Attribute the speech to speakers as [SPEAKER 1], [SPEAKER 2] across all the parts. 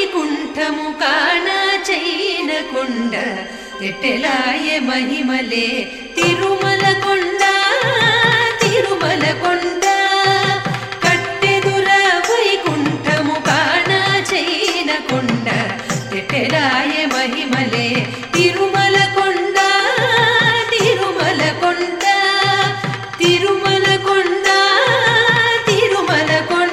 [SPEAKER 1] వైకుంఠము కానా చైన కొండ ఎట్టెలాయ మహిమలే తిరుమల కొండ తిరుమల కొండ కట్టెదుర వైకుంఠము కానా చైన కొండ ఎట్టెలాయ మహిమలే తిరుమల కొండ తిరుమల కొండ తిరుమల కొండ తిరుమల కొండ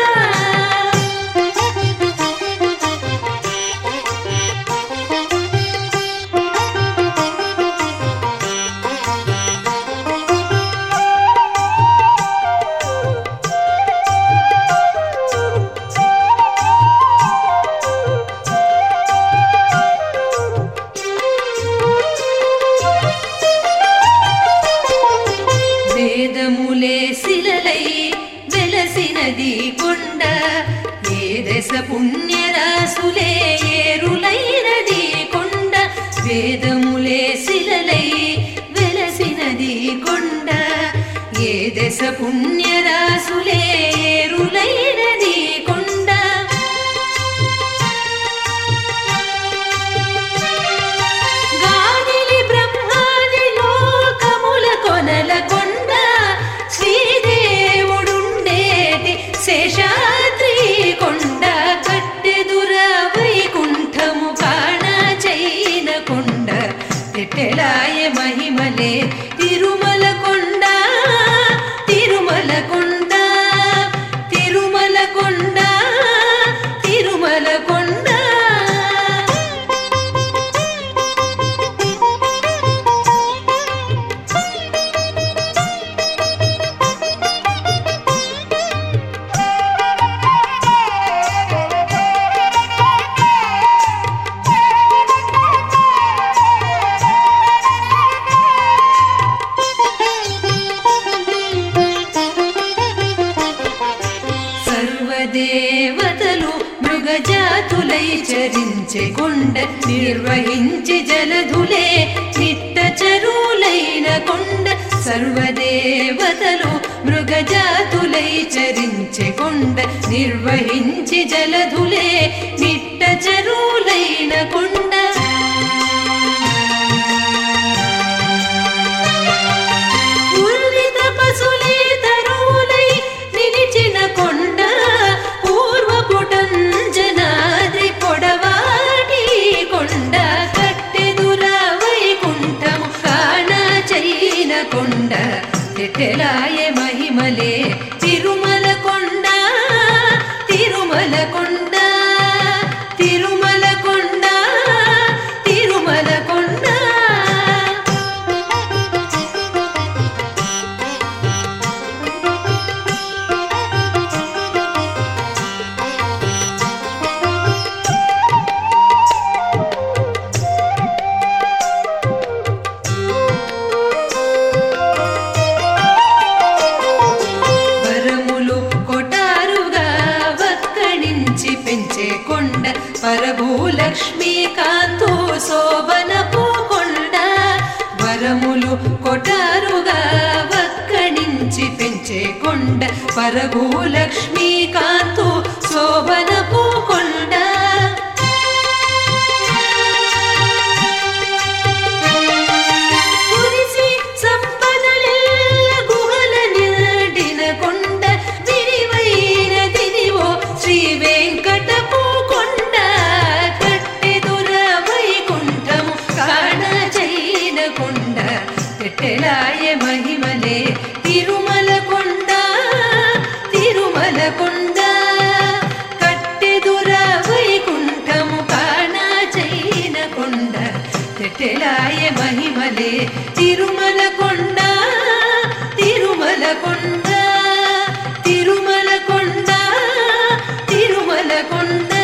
[SPEAKER 1] వేదములే శిలలై వెలసినది కొండ ఏ దశ పుణ్యరాసులే ఏరులైనది కొండ వేదములే శిలలై వెలసినది కొండ ఏ దశ పుణ్యరాసులే ఏరులైనది కొండ గాలిలి బ్రహ్మాది లోకముల కొనల కొండ శ్రీదేవుడుండేటి శేషాద్రి కొండ కట్టెదుర వైకుంఠము కాణ చైన కొండ ఎట్టెలాయ మహిమలే తిరుమల కొండ తిరుమల కొండ తిరుమల కొండ తిరుమల కొండ సర్వదేవతలు మృగజాతులై చరించే కొండ నిర్వహించి జలధులే నిట్ట చరులైన కొండ సర్వదేవతలు మృగజాతులై చరించే కొండ నిర్వహించి జలధులే నిట్ట చరులైన కొండ పూర్విత పశులే తరువులై నిలిచిన కొండ పూర్వపుటంజనాద్రి పొడవాటి కొండ కట్టెదుర వైకుంఠము కాణ చైన కొండ ఎట్టెలాయ మహిమలే తిరుమల కొండ తిరుమల కొండ తిరుమల కొండ తిరుమల కొండ వరములు కొటారుగా వక్కడించి పెంచే కొండ పరభూలక్ష్మీ కాంతో శోభనపు కొండ వరములు కొటారుగా వక్కడించి పెంచే కొండ పరభూలక్ష్మీ కాంతో శోభనపు కొండ కురిసి సంపదలెల్ల గుహల నిండిన కొండ విరివైన దినివో శ్రీ వెంకటపు కొండ కట్టెదుర వైకుంఠము కాణ చైన కొండ ఎట్టెలాయ మహిమలే తిరుమల కొండ తిరుమల కొండ కట్టెదుర వైకుంఠము కాణ చైన కొండ ఎట్టెలాయ మహిమలే తిరుమల కొండ తిరుమల కొండ తిరుమల కొండ తిరుమల కొండ